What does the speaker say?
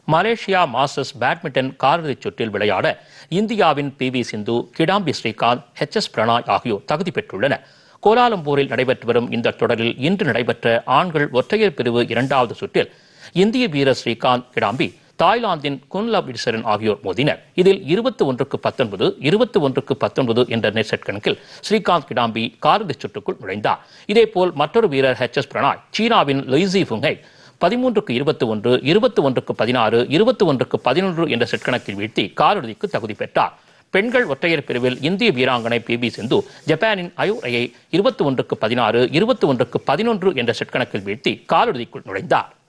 Malaysia masters badminton காலிறுதிச் சுற்றில் விளையாட இந்தியாவின் P V Sindhu Kidambi Srikanth H S Prannoy ஆகியோர் தகுதி பெற்றுள்ளனர் கோலாலம்பூரில் நடைபெற்று வரும் இந்த தொடரில் இன்று நடைபெற்ற ஆண்கள் ஒற்றையர் பிரிவு இரண்டாவது சுற்றில் இந்திய வீரர் ஸ்ரீகாந்த் கிடாம்பி தாய்லாந்தின் குன்லா விட்சரன் ஆகியோர் மோதினர் இதில் இருபத்தி ஒன்றுக்கு பத்தொன்பது இருபத்தி ஒன்றுக்கு பத்தொன்பது என்ற நெட் செட் கணக்கில் ஸ்ரீகாந்த் கிடாம்பி காலிறுதிச் சுற்றுக்குள் நுழைந்தார் இதேபோல் மற்றொரு வீரர் ஹெச் எஸ் பிரணாய் சீனாவின் லொய்சி ஃபுங்கை பதிமூன்றுக்கு இருபத்தி ஒன்று இருபத்தி ஒன்றுக்கு பதினாறு இருபத்தி ஒன்றுக்கு பதினொன்று என்ற செட் கணக்கில் வீழ்த்தி காலிறுதிக்கு தகுதி பெற்றார் பெண்கள் ஒற்றையர் பிரிவில் இந்திய வீராங்கனை பி வி சிந்து ஜப்பானின் அயோரையை இருபத்தி ஒன்றுக்கு பதினாறு இருபத்தி ஒன்றுக்கு பதினொன்று என்ற செட் கணக்கில் வீழ்த்தி காலிறுதிக்குள் நுழைந்தார்